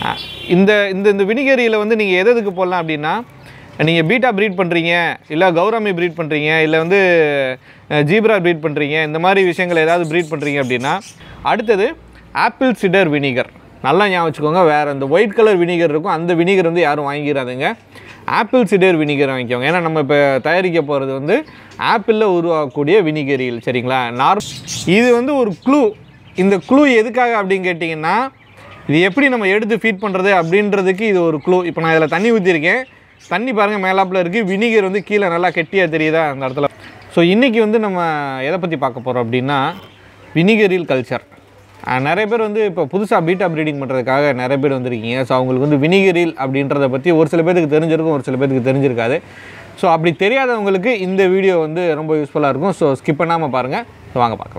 அஹ் இந்த இந்த இந்த வினிகரியில் வந்து நீங்கள் எது எதுக்கு போடலாம் அப்படின்னா நீங்கள் பீட்டா ப்ரீட் பண்ணுறீங்க இல்லை கௌராமி ப்ரீட் பண்ணுறீங்க இல்லை வந்து ஜீப்ரா ப்ரீட் பண்ணுறீங்க இந்த மாதிரி விஷயங்கள் ஏதாவது ப்ரீட் பண்ணுறீங்க அப்படின்னா அடுத்தது ஆப்பிள் சிடர் வினிகர் நல்லா ஞாபகம் வச்சுக்கோங்க வேறு இந்த ஒயிட் கலர் வினிகர் இருக்கும் அந்த வினிகர் வந்து யாரும் வாங்கிடாதுங்க ஆப்பிள் சிடர் வினிகர் வாங்கிக்கோங்க ஏன்னா நம்ம இப்போ தயாரிக்க போகிறது வந்து ஆப்பிளில் உருவாக்கக்கூடிய வினிகரியில் சரிங்களா நார் இது வந்து ஒரு க்ளூ இந்த க்ளூ எதுக்காக அப்படின்னு கேட்டிங்கன்னா இது எப்படி நம்ம எடுத்து ஃபீட் பண்ணுறது அப்படின்றதுக்கு இது ஒரு க்ளூ இப்போ நான் இதில் தண்ணி ஊற்றிருக்கேன் தண்ணி பாருங்கள் மேலாப்பில் இருக்குது வினிகர் வந்து கீழே நல்லா கெட்டியாக தெரியுதா அந்த இடத்துல ஸோ இன்றைக்கி வந்து நம்ம எதை பற்றி பார்க்க போகிறோம் அப்படின்னா வினிகரில் கல்ச்சர் நிறைய பேர் வந்து இப்போ புதுசாக பீட்டா ப்ரீடிங் பண்ணுறதுக்காக நிறைய பேர் வந்திருக்கீங்க ஸோ அவங்களுக்கு வந்து வினிகரில் அப்படின்றத பற்றி ஒரு சில பேருக்கு தெரிஞ்சிருக்கும் ஒரு சில பேருக்கு தெரிஞ்சிருக்காது ஸோ அப்படி தெரியாதவங்களுக்கு இந்த வீடியோ வந்து ரொம்ப யூஸ்ஃபுல்லாக இருக்கும் ஸோ ஸ்கிப் பண்ணாமல் பாருங்கள் ஸோ வாங்க பார்க்கலாம்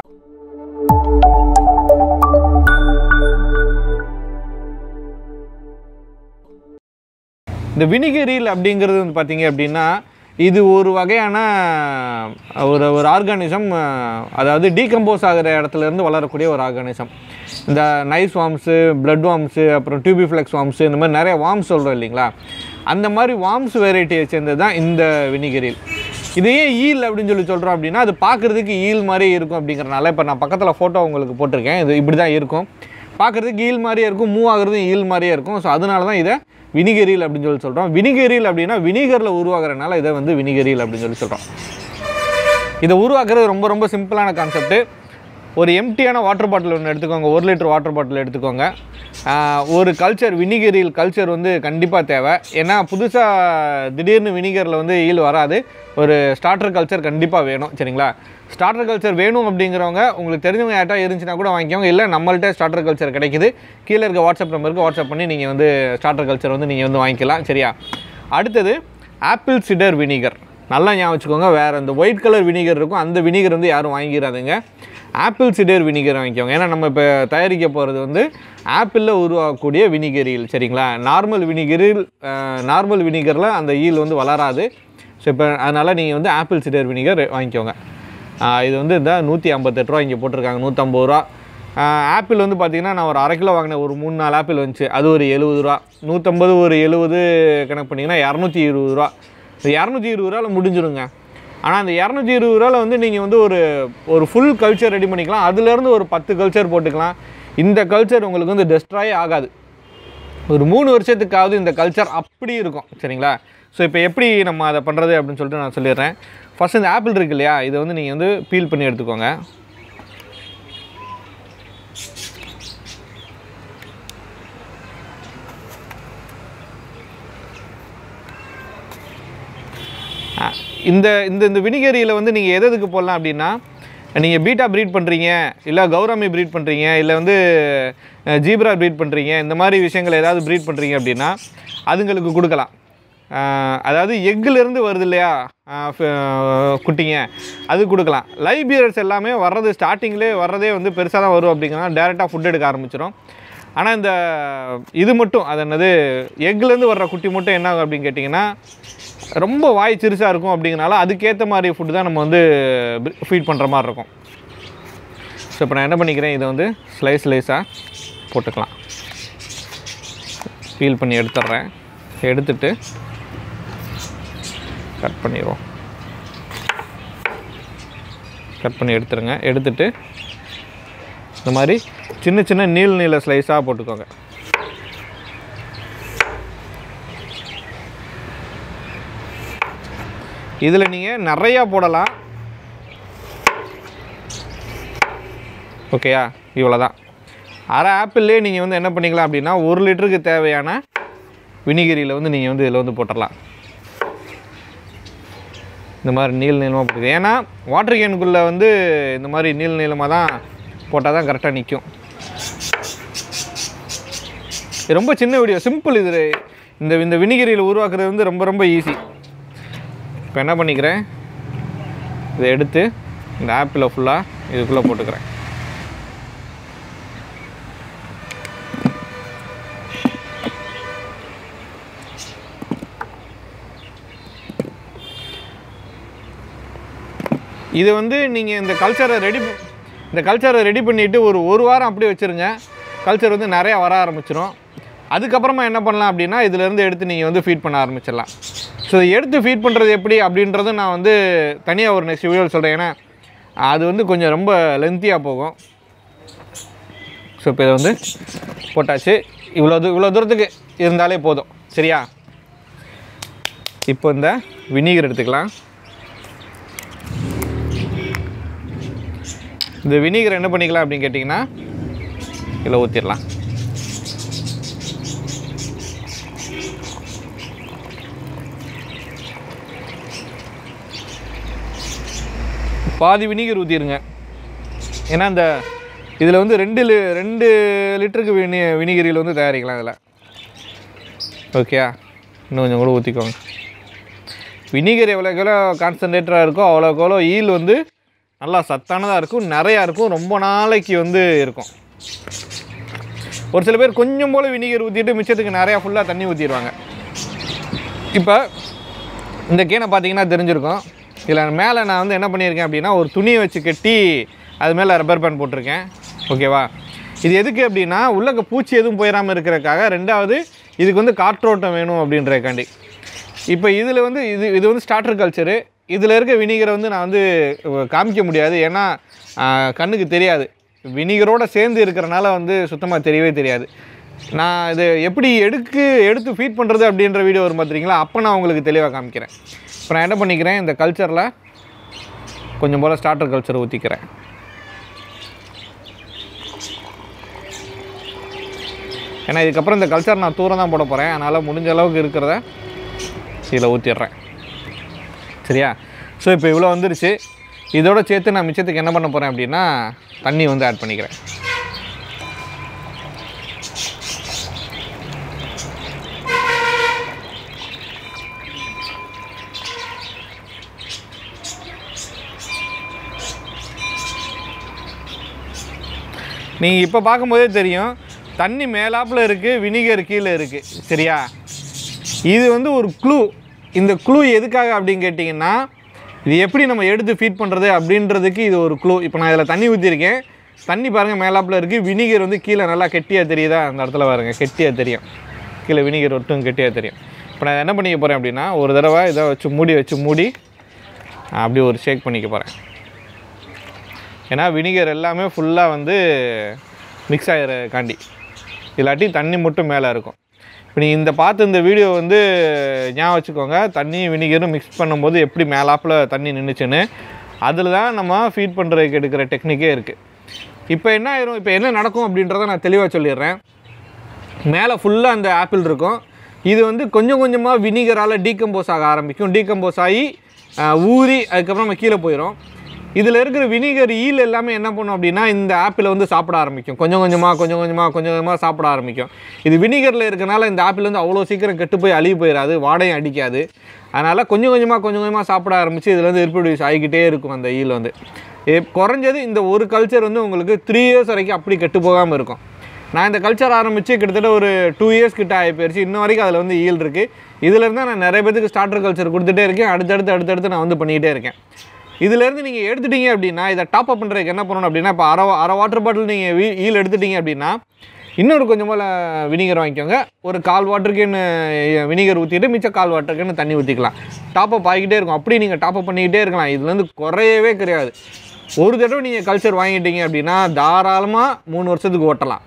இந்த வினிகரில் அப்படிங்கிறது வந்து பார்த்தீங்க அப்படின்னா இது ஒரு வகையான ஒரு ஒரு ஆர்கானிசம் அதாவது டீகம்போஸ் ஆகிற இடத்துல இருந்து வளரக்கூடிய ஒரு ஆர்கானிசம் இந்த நைஸ் வாம்ஸு பிளட் வாம்ஸு அப்புறம் டியூபிஃப்ளெக்ஸ் வாம்ஸு இந்த மாதிரி நிறைய வாம்ஸ் சொல்கிறோம் இல்லைங்களா அந்த மாதிரி வாம்ஸ் வெரைட்டியை சேர்ந்தது தான் இந்த வினிகரில் இதையே ஈல் அப்படின்னு சொல்லி சொல்கிறோம் அப்படின்னா அது பார்க்குறதுக்கு ஈல் மாதிரி இருக்கும் அப்படிங்கிறனால இப்போ நான் பக்கத்தில் ஃபோட்டோ உங்களுக்கு போட்டிருக்கேன் இது இப்படி தான் இருக்கும் பார்க்குறதுக்கு ஈல் மாதிரியே இருக்கும் மூவ் ஆகுறதும் ஈல் மாதிரியே இருக்கும் ஸோ அதனால தான் இதை வினிகரில் அப்படின்னு சொல்லி சொல்கிறோம் வினிகரில் அப்படின்னா வினிகரில் உருவாகிறனால இதை வந்து வினிகரில் அப்படின்னு சொல்லி சொல்கிறோம் இதை உருவாக்குறது ரொம்ப ரொம்ப சிம்பிளான கான்செப்ட்டு ஒரு எம்டியான வாட்டர் பாட்டில் ஒன்று எடுத்துக்கோங்க ஒரு லிட்டர் வாட்டர் பாட்டில் எடுத்துக்கோங்க ஆஹ் ஒரு கல்ச்சர் வினிகரில் கல்ச்சர் வந்து கண்டிப்பாக தேவை ஏன்னா புதுசாக திடீர்னு வினிகரில் வந்து ஈல் வராது ஒரு ஸ்டார்டர் கல்ச்சர் கண்டிப்பாக வேணும் சரிங்களா ஸ்டார்டர் கல்ச்சர் வேணும் அப்படிங்கிறவங்க உங்களுக்கு தெரிஞ்சவங்க யார்ட்டா இருந்துச்சுன்னா கூட வாங்கிக்கோங்க இல்லை நம்மள்ட்ட ஸ்டார்டர் கல்ச்சர் கிடைக்குது கீழே இருக்க வாட்ஸ்அப் நம்பருக்கு வாட்ஸ்அப் பண்ணி நீங்கள் வந்து ஸ்டார்டர் கல்ச்சர் வந்து நீங்கள் வந்து வாங்கிக்கலாம் சரியா அடுத்தது ஆப்பிள் சிடர் வினிகர் நல்லா ஞாபகம் வச்சுக்கோங்க வேறு இந்த ஒயிட் கலர் வினிகர் இருக்கும் அந்த வினிகர் வந்து யாரும் வாங்கிடாதுங்க ஆப்பிள் சிடர் வினிகர் வாங்கிக்கோங்க ஏன்னா நம்ம இப்போ தயாரிக்க போகிறது வந்து ஆப்பிளில் உருவாக்கக்கூடிய வினிகரியில் சரிங்களா நார்மல் வினிகரில் நார்மல் வினிகரில் அந்த ஈல் வந்து வளராது ஸோ இப்போ அதனால் நீங்கள் வந்து ஆப்பிள் சிடர் வினிகர் வாங்கிக்கோங்க ஆஹ் இது வந்து இந்த நூற்றி ஐம்பத்தெட்டு ரூபா இங்கே போட்டிருக்காங்க நூற்றம்பது ரூபா ஆஹ் ஆப்பிள் வந்து பார்த்திங்கன்னா நான் ஒரு அரை கிலோ வாங்கினேன் ஒரு மூணு நாலு ஆப்பிள் வந்துச்சு அது ஒரு எழுபது ரூபா நூற்றம்பது ஒரு எழுபது கணக்கு பண்ணிங்கன்னா இரநூத்தி இருபது ரூபா இந்த இரநூத்தி இருபது ரூபாவில் முடிஞ்சிருங்க ஆனால் அந்த இரநூத்தி இருபது ரூபாவில் வந்து நீங்கள் வந்து ஒரு ஒரு ஃபுல் கல்ச்சர் ரெடி பண்ணிக்கலாம் அதுலேருந்து ஒரு பத்து கல்ச்சர் போட்டுக்கலாம் இந்த கல்ச்சர் உங்களுக்கு வந்து டெஸ்ட்ராயே ஆகாது ஒரு மூணு வருஷத்துக்காவது இந்த கல்ச்சர் அப்படி இருக்கும் சரிங்களா ஸோ இப்போ எப்படி நம்ம அதை பண்ணுறது அப்படின்னு சொல்லிட்டு நான் சொல்லிடுறேன் ஃபஸ்ட் இந்த ஆப்பிள் இருக்கு இல்லையா இதை வந்து நீங்கள் வந்து பீல் பண்ணி எடுத்துக்கோங்க ஆ, இந்த இந்த இந்த வினிகரியில் வந்து நீங்கள் எது எதுக்கு போடலாம் அப்படின்னா நீங்கள் பீட்டா ப்ரீட் பண்ணுறீங்க இல்லை கௌராமி ப்ரீட் பண்ணுறீங்க இல்லை வந்து ஜீப்ரா ப்ரீட் பண்ணுறீங்க இந்த மாதிரி விஷயங்கள் ஏதாவது ப்ரீட் பண்ணுறீங்க அப்படின்னா அதுங்களுக்கு கொடுக்கலாம் ஆஹ் அதாவது எக்குலேருந்து வருது இல்லையா ஆஹ் ஃப- குட்டிங்க அது கொடுக்கலாம் லைவ் பியர்ஸ் எல்லாமே வர்றது ஸ்டார்டிங்லேயே வர்றதே வந்து பெருசாக தான் வரும் அப்படிங்கன்னா டேரெக்டாக ஃபுட் எடுக்க ஆரம்பிச்சிடும் ஆனால் இந்த இது மட்டும் அது என்னது எக்குலேருந்து வர்ற குட்டி மட்டும் என்ன ஆகும் அப்படின்னு கேட்டிங்கன்னா ரொம்ப வாய் சிறுசாக இருக்கும் அப்படிங்கனால அதுக்கேற்ற மாதிரி ஃபுட்டு தான் நம்ம வந்து ஃபீட் பண்ணுற மாதிரி இருக்கும் ஸோ இப்போ நான் என்ன பண்ணிக்கிறேன் இதை வந்து ஸ்லைஸ் ஸ்லைஸாக போட்டுக்கலாம் பீல் பண்ணி எடுத்துட்றேன் எடுத்துட்டு கட் பண்ணிடுவோம் கட் பண்ணி எடுத்துருங்க எடுத்துட்டு இந்த மாதிரி சின்ன சின்ன நீள் நீள ஸ்லைஸாக போட்டுக்கோங்க இதில் நீங்கள் நிறையா போடலாம் ஓகேயா இவ்வளோ தான் அரை ஆப்பிள்லேயே நீங்கள் வந்து என்ன பண்ணிக்கலாம் அப்படின்னா ஒரு லிட்டருக்கு தேவையான வினிகரியில் வந்து நீங்கள் வந்து இதில் வந்து போட்டுடலாம் இந்த மாதிரி நீள் நீளமாக போடுது ஏன்னா வாட்டர் கேனுக்குள்ளே வந்து இந்த மாதிரி நீள் நீளமாக தான் போட்டால் தான் கரெக்டாக நிற்கும் இது ரொம்ப சின்ன வீடியோ சிம்பிள் இது இந்த இந்த வினிகரியில் உருவாக்குறது வந்து ரொம்ப ரொம்ப ஈஸி இப்போ என்ன பண்ணிக்கிறேன் இதை எடுத்து இந்த ஆப்பிளை ஃபுல்லாக இதுக்குள்ளே போட்டுக்கிறேன் இது வந்து நீங்கள் இந்த கல்ச்சரை ரெடி இந்த கல்ச்சரை ரெடி பண்ணிவிட்டு ஒரு ஒரு வாரம் அப்படியே வச்சுருங்க கல்ச்சர் வந்து நிறையா வர ஆரம்பிச்சிடும் அதுக்கப்புறமா என்ன பண்ணலாம் அப்படின்னா இதுலேருந்து எடுத்து நீங்கள் வந்து ஃபீட் பண்ண ஆரம்பிச்சிடலாம் ஸோ எடுத்து ஃபீட் பண்ணுறது எப்படி அப்படின்றத நான் வந்து தனியாக ஒரு நெக்ஸ்ட் வீடியோவில் சொல்கிறேன் ஏன்னா அது வந்து கொஞ்சம் ரொம்ப லென்த்தியாக போகும் ஸோ இப்போ இதை வந்து போட்டாச்சு இவ்வளோ தூ இவ்வளோ தூரத்துக்கு இருந்தாலே போதும் சரியா இப்போ இந்த வினிகர் எடுத்துக்கலாம் இந்த வினிகர் என்ன பண்ணிக்கலாம் அப்படின்னு கேட்டிங்கன்னா இதில் ஊற்றிடலாம் பாதி வினிகர் ஊற்றிடுங்க ஏன்னா இந்த இதில் வந்து ரெண்டு லி ரெண்டு லிட்டருக்கு வினி வினிகரியில் வந்து தயாரிக்கலாம் இதில் ஓகேயா இன்னும் கொஞ்சம் கூட ஊற்றிக்கோங்க வினிகர் எவ்வளோக்கு எவ்வளோ கான்சன்ட்ரேட்டராக இருக்கோ அவ்வளோக்கு எவ்வளோ ஈல் வந்து நல்லா சத்தானதாக இருக்கும் நிறையா இருக்கும் ரொம்ப நாளைக்கு வந்து இருக்கும் ஒரு சில பேர் கொஞ்சம் போல் வினிகர் ஊற்றிட்டு மிச்சத்துக்கு நிறையா ஃபுல்லாக தண்ணி ஊற்றிடுவாங்க இப்போ இந்த கேனை பார்த்தீங்கன்னா தெரிஞ்சிருக்கும் இதில் மேலே நான் வந்து என்ன பண்ணியிருக்கேன் அப்படின்னா ஒரு துணியை வச்சு கட்டி அது மேலே ரப்பர் பேண்ட் போட்டிருக்கேன் ஓகேவா இது எதுக்கு அப்படின்னா உள்ளக்க பூச்சி எதுவும் போயிடாமல் இருக்கிறதுக்காக ரெண்டாவது இதுக்கு வந்து காற்றோட்டம் வேணும் அப்படின்றதுக்காண்டி இப்போ இதில் வந்து இது இது வந்து ஸ்டார்டர் கல்ச்சரு இதில் இருக்க வினிகரை வந்து நான் வந்து அஹ், காமிக்க முடியாது ஏன்னா ஆஹ், கண்ணுக்கு தெரியாது வினிகரோட சேர்ந்து இருக்கிறனால வந்து சுத்தமாக தெரியவே தெரியாது நான் இது எப்படி எடுக்கு எடுத்து ஃபீட் பண்ணுறது அப்படின்ற வீடியோ வரும் பார்த்துறீங்களா அப்போ நான் உங்களுக்கு தெளிவாக காமிக்கிறேன் இப்போ நான் என்ன பண்ணிக்கிறேன் இந்த கல்ச்சரில் கொஞ்சம் போல் ஸ்டார்டர் கல்ச்சர் ஊற்றிக்கிறேன் ஏன்னா இதுக்கப்புறம் இந்த கல்ச்சர் நான் தூரம் தான் போட போகிறேன் அதனால் முடிஞ்ச அளவுக்கு இருக்கிறத இதில் ஊற்றிடுறேன் சரியா ஸோ இப்போ இவ்வளோ வந்துருச்சு இதோட சேர்த்து நான் மிச்சத்துக்கு என்ன பண்ண போகிறேன் அப்படின்னா தண்ணி வந்து ஆட் பண்ணிக்கிறேன் நீங்கள் இப்போ பார்க்கும்போதே தெரியும் தண்ணி மேலாப்பில் இருக்குது வினிகர் கீழே இருக்குது சரியா இது வந்து ஒரு க்ளூ இந்த க்ளூ எதுக்காக அப்படின்னு கேட்டிங்கன்னா இது எப்படி நம்ம எடுத்து ஃபீட் பண்ணுறது அப்படின்றதுக்கு இது ஒரு க்ளூ இப்போ நான் இதில் தண்ணி ஊற்றிருக்கேன் தண்ணி பாருங்கள் மேலாப்பில் இருக்குது வினிகர் வந்து கீழே நல்லா கெட்டியாக தெரியுதா அந்த இடத்துல பாருங்கள் கெட்டியாக தெரியும் கீழே வினிகர் ஒட்டும் கெட்டியாக தெரியும் இப்போ நான் என்ன பண்ணிக்க போகிறேன் அப்படின்னா ஒரு தடவை இதை வச்சு மூடி வச்சு மூடி அப்படியே ஒரு ஷேக் பண்ணிக்க போகிறேன் ஏன்னா வினிகர் எல்லாமே ஃபுல்லாக வந்து மிக்ஸ் ஆகிற காண்டி இல்லாட்டி தண்ணி மட்டும் மேலே இருக்கும் இப்போ நீங்கள் இந்த பார்த்து இந்த வீடியோ வந்து ஞாபகம் வச்சுக்கோங்க தண்ணி வினிகரும் மிக்ஸ் பண்ணும்போது எப்படி மேலாப்பில் தண்ணி நின்றுச்சுன்னு அதில் தான் நம்ம ஃபீட் பண்ணுறதுக்கு எடுக்கிற டெக்னிக்கே இருக்குது இப்போ என்ன ஆயிரும் இப்போ என்ன நடக்கும் அப்படின்றத நான் தெளிவாக சொல்லிடுறேன் மேலே ஃபுல்லாக அந்த ஆப்பிள் இருக்கும் இது வந்து கொஞ்சம் கொஞ்சமாக வினிகரால் டீகம்போஸ் ஆக ஆரம்பிக்கும் டீகம்போஸ் ஆகி ஆஹ், ஊறி அதுக்கப்புறம் நம்ம கீழே போயிடும் இதில் இருக்கிற வினிகர் ஈல் எல்லாமே என்ன பண்ணும் அப்படின்னா இந்த ஆப்பிளை வந்து சாப்பிட ஆரம்பிக்கும் கொஞ்சம் கொஞ்சமாக கொஞ்சம் கொஞ்சமாக கொஞ்சம் கொஞ்சமாக சாப்பிட ஆரம்பிக்கும் இது வினிகரில் இருக்கனால இந்த ஆப்பிள் வந்து அவ்வளோ சீக்கிரம் கெட்டு போய் அழுகி போயிடாது வாடையும் அடிக்காது அதனால் கொஞ்சம் கொஞ்சமாக கொஞ்சம் கொஞ்சமாக சாப்பிட ஆரம்பித்து இதில் வந்து ரிப்ரொடியூஸ் ஆகிக்கிட்டே இருக்கும் அந்த ஈல் வந்து எ- குறைஞ்சது இந்த ஒரு கல்ச்சர் வந்து உங்களுக்கு த்ரீ இயர்ஸ் வரைக்கும் அப்படி கெட்டு போகாமல் இருக்கும் நான் இந்த கல்ச்சர் ஆரம்பித்து கிட்டத்தட்ட ஒரு டூ இயர்ஸ் கிட்ட ஆகி போயிடுச்சு இன்ன வரைக்கும் அதில் வந்து ஈல் இருக்குது இதுலேருந்து நான் நிறைய பேத்துக்கு ஸ்டார்டர் கல்ச்சர் கொடுத்துட்டே இருக்கேன் அடுத்தடுத்து அடுத்தடுத்து நான் வந்து பண்ணிக்கிட்டே இருக்கேன் இதுலேருந்து நீங்கள் எடுத்துட்டீங்க அப்படின்னா இதை டாப் அப் பண்ணுறதுக்கு என்ன பண்ணணும் அப்படின்னா இப்போ அரை அரை வாட்டர் பாட்டில் நீங்கள் வீ ஈல் எடுத்துட்டீங்க அப்படின்னா இன்னொரு கொஞ்சம் போல் வினிகர் வாங்கிக்கோங்க ஒரு கால் வாட்டருக்குன்னு வினிகர் ஊற்றிட்டு மிச்சம் கால் வாட்டருக்குன்னு தண்ணி ஊற்றிக்கலாம் டாப் அப் ஆகிக்கிட்டே இருக்கும் அப்படி நீங்கள் டாப் அப் பண்ணிக்கிட்டே இருக்கலாம் இதுலேருந்து குறையவே கிடையாது ஒரு தடவை நீங்கள் கல்ச்சர் வாங்கிட்டீங்க அப்படின்னா தாராளமாக மூணு வருஷத்துக்கு ஓட்டலாம்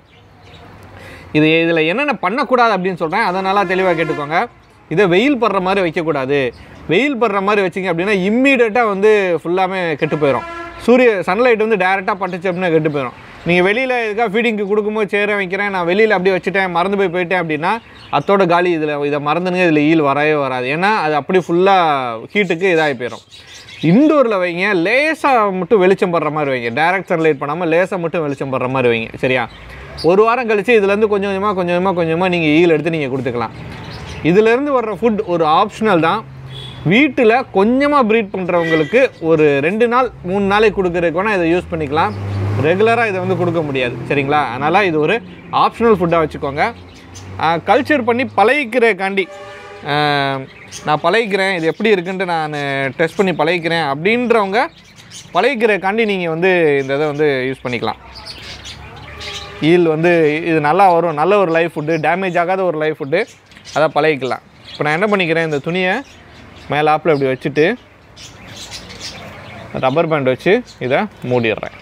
இது இதில் என்னென்ன பண்ணக்கூடாது அப்படின்னு சொல்கிறேன் அதை நல்லா தெளிவாக கேட்டுக்கோங்க இதை வெயில் படுற மாதிரி வைக்கக்கூடாது வெயில் படுற மாதிரி வச்சிங்க அப்படின்னா இம்மீடியட்டாக வந்து ஃபுல்லாமே கெட்டு போயிடும் சூரிய சன்லைட் வந்து டேரெக்டாக பட்டுச்சு அப்படின்னா கெட்டு போயிடும் நீங்கள் வெளியில் இதுக்காக ஃபீடிங்க்கு கொடுக்கும்போது சேர வைக்கிறேன் நான் வெளியில் அப்படியே வச்சுட்டேன் மறந்து போய் போயிட்டேன் அப்படின்னா அத்தோட காலி இதில் இதை மறந்துனுங்க இதில் ஈல் வரவே வராது ஏன்னா அது அப்படி ஃபுல்லாக ஹீட்டுக்கு இதாகி போயிடும் இண்டோரில் வைங்க லேசாக மட்டும் வெளிச்சம் படுற மாதிரி வைங்க டைரக்ட் சன்லைட் பண்ணாமல் லேசாக மட்டும் வெளிச்சம் படுற மாதிரி வைங்க சரியா ஒரு வாரம் கழிச்சு இதுலேருந்து கொஞ்சம் கொஞ்சமாக கொஞ்சம் கொஞ்சமாக கொஞ்சமாக நீங்கள் ஈல் எடுத்து நீங்கள் கொடுத்துக்கலாம் இதுலேருந்து வர்ற ஃபுட் ஒரு ஆப்ஷனல் தான் வீட்டில் கொஞ்சமாக ப்ரீட் பண்ணுறவங்களுக்கு ஒரு ரெண்டு நாள் மூணு நாளைக்கு கொடுக்குறதுக்கு வேணால் இதை யூஸ் பண்ணிக்கலாம் ரெகுலராக இதை வந்து கொடுக்க முடியாது சரிங்களா அதனால் இது ஒரு ஆப்ஷனல் ஃபுட்டாக வச்சுக்கோங்க கல்ச்சர் பண்ணி பழகிக்கிறக்காண்டி ஆஹ், நான் பழகிக்கிறேன் இது எப்படி இருக்குன்ட்டு நான் டெஸ்ட் பண்ணி பழகிக்கிறேன் அப்படின்றவங்க பழகிக்கிறக்காண்டி நீங்கள் வந்து இந்த இதை வந்து யூஸ் பண்ணிக்கலாம் ஈல் வந்து இது நல்லா வரும் நல்ல ஒரு லைஃப் ஃபுட்டு டேமேஜ் ஆகாத ஒரு லைஃப் ஃபுட்டு அதை பழகிக்கலாம் இப்போ நான் என்ன பண்ணிக்கிறேன் இந்த துணியை மேலே ஆப்பில் இப்படி வச்சுட்டு ரப்பர் பேண்ட் வச்சு இதை மூடிடுறேன்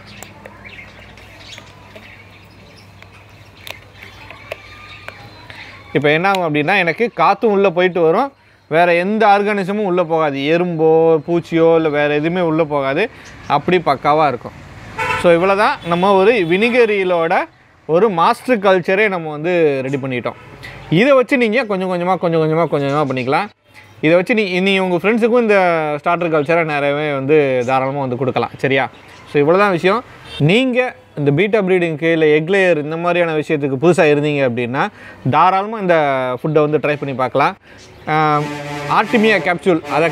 இப்போ என்ன ஆகும் அப்படின்னா எனக்கு காற்றும் உள்ளே போயிட்டு வரும் வேறு எந்த ஆர்கானிசமும் உள்ளே போகாது எறும்போ பூச்சியோ இல்லை வேறு எதுவுமே உள்ளே போகாது அப்படி பக்காவாக இருக்கும் ஸோ இவ்வளோ தான் நம்ம ஒரு வினிகரியிலோட ஒரு மாஸ்டர் கல்ச்சரே நம்ம வந்து ரெடி பண்ணிட்டோம் இதை வச்சு நீங்கள் கொஞ்சம் கொஞ்சமாக கொஞ்சம் கொஞ்சமாக கொஞ்சம் கொஞ்சமாக பண்ணிக்கலாம் இதை வச்சு நீ நீ உங்கள் ஃப்ரெண்ட்ஸுக்கும் இந்த ஸ்டார்டர் கல்ச்சரை நிறையவே வந்து தாராளமாக வந்து கொடுக்கலாம் சரியா ஸோ இவ்வளோ தான் விஷயம் நீங்கள் இந்த பீட்டா ப்ரீடிங்க்கு இல்லை எக் லேயர் இந்த மாதிரியான விஷயத்துக்கு புதுசாக இருந்தீங்க அப்படின்னா தாராளமாக இந்த ஃபுட்டை வந்து ட்ரை பண்ணி பார்க்கலாம் ஆர்டிமியா கேப்சூல் அதை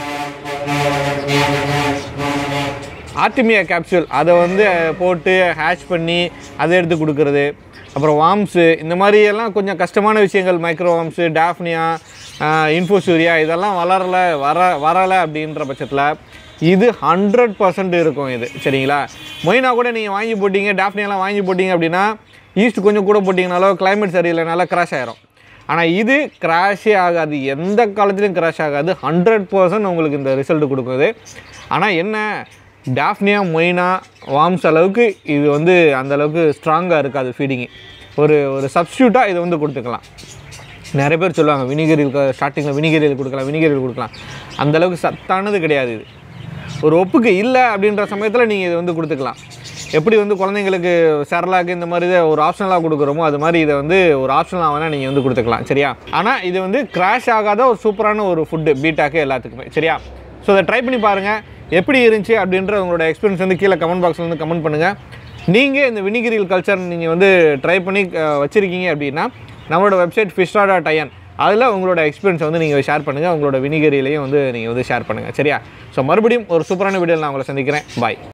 ஆர்டிமியா கேப்சூல் அதை வந்து போட்டு ஹேஷ் பண்ணி அதை எடுத்து கொடுக்கறது அப்புறம் வாம்ஸு இந்த மாதிரி எல்லாம் கொஞ்சம் கஷ்டமான விஷயங்கள் மைக்ரோ வாம்ஸு டாஃப்னியா இன்ஃபோசூரியா இதெல்லாம் வளரல வர வரலை அப்படின்ற பட்சத்தில் இது ஹண்ட்ரட் பர்சன்ட் இருக்கும் இது சரிங்களா மொயினா கூட நீங்கள் வாங்கி போட்டீங்க டாஃப்னியாலாம் வாங்கி போட்டீங்க அப்படின்னா ஈஸ்ட் கொஞ்சம் கூட போட்டிங்கனாலோ கிளைமேட் சரியில்லைனால கிராஷ் ஆயிரும் ஆனால் இது கிராஷே ஆகாது எந்த காலத்துலையும் கிராஷ் ஆகாது ஹண்ட்ரட் பர்சன்ட் உங்களுக்கு இந்த ரிசல்ட் கொடுக்குது ஆனால் என்ன டாஃப்னியா மொயினா வாம்ஸ் அளவுக்கு இது வந்து அந்த அளவுக்கு ஸ்ட்ராங்காக இருக்காது ஃபீடிங்கு ஒரு ஒரு சப்ஸ்டியூட்டாக இதை வந்து கொடுத்துக்கலாம் நிறைய பேர் சொல்லுவாங்க வினிகரில் ஸ்டார்டிங்கில் வினிகரில் கொடுக்கலாம் வினிகரில் கொடுக்கலாம் அந்த அளவுக்கு சத்தானது கிடையாது இது ஒரு ஒப்புக்கு இல்லை அப்படின்ற சமயத்தில் நீங்கள் இதை வந்து கொடுத்துக்கலாம் எப்படி வந்து குழந்தைங்களுக்கு செரலாக்கு இந்த மாதிரி இதை ஒரு ஆப்ஷனலாக கொடுக்குறோமோ அது மாதிரி இதை வந்து ஒரு ஆப்ஷனலாக வேணால் நீங்கள் வந்து கொடுத்துக்கலாம் சரியா ஆனால் இது வந்து கிராஷ் ஆகாத ஒரு சூப்பரான ஒரு ஃபுட்டு பீட்டாக்கு எல்லாத்துக்குமே சரியா ஸோ அதை ட்ரை பண்ணி பாருங்கள் எப்படி இருந்துச்சு அப்படின்ற உங்களோட எக்ஸ்பீரியன்ஸ் வந்து கீழே கமெண்ட் பாக்ஸில் வந்து கமெண்ட் பண்ணுங்கள் நீங்கள் இந்த வினிகிரில் கல்ச்சர் நீங்கள் வந்து ட்ரை பண்ணி அஹ், வச்சிருக்கீங்க அப்படின்னா நம்மளோட வெப்சைட் ஃபிஷ்ரா டாட் ஐஎன் அதில் உங்களோட எக்ஸ்பீரியன்ஸ் வந்து நீங்கள் ஷேர் பண்ணுங்கள் உங்களோட வினிகரிலையும் வந்து நீங்கள் வந்து ஷேர் பண்ணுங்கள் சரியா ஸோ மறுபடியும் ஒரு சூப்பரான வீடியோவில் நான் உங்களை சந்திக்கிறேன் பாய்